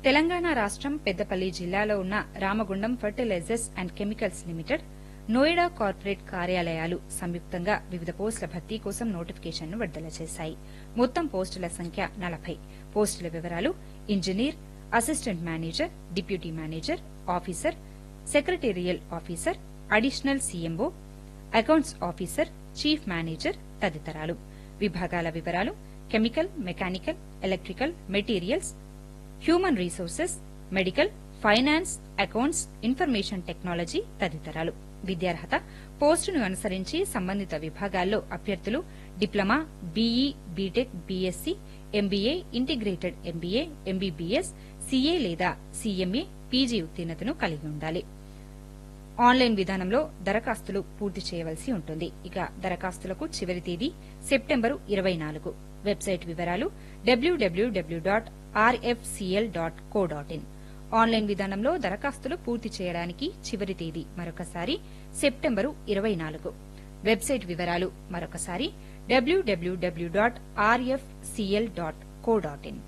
తెలంగాణ రాష్టం పెద్దపల్లి జిల్లాలో ఉన్న Ramagundam fertilizers and chemicals limited Noida corporate కార్యాలయాలు సంయుక్తంగా వివిధ పోస్టుల భర్తీ కోసం నోటిఫికేషన్ను విడుదల చేశాయి మొత్తం పోస్టుల సంఖ్య నలభై పోస్టుల వివరాలు engineer assistant manager deputy manager officer secretarial officer additional CMO accounts officer chief manager తదితరాలు విభాగాల వివరాలు chemical mechanical electrical materials human resources medical finance accounts information technology తదితరాలు విద్యార్హత పోస్టును అనుసరించి సంబంధిత విభాగాల్లో అభ్యర్థులు diploma BE BTech BSc MBA integrated MBA MBBS CA లేదా సీఎంఏ పీజీ ఉత్తీర్ణతను కలిగి ఉండాలి ఆన్లైన్ విధానంలో దరఖాస్తులు పూర్తి చేయవలసి ఉంటుంది ఇక దరఖాస్తులకు చివరి తేదీ సెప్టెంబరు ఇరవై నాలుగు వెబ్సైట్ వివరాలు డబ్ల్యూడబ్ల్యూడబ్ల్యూ dot RFCL dot co dot in online విధానంలో దరఖాస్తులు పూర్తి చేయడానికి చివరి తేదీ మరొకసారి సెప్టెంబరు ఇరవై నాలుగు వెబ్సైట్ వివరాలు మరొకసారి డబ్ల్యూడబ్ల్యూడబ్ల్యూ dot RFCL dot co dot in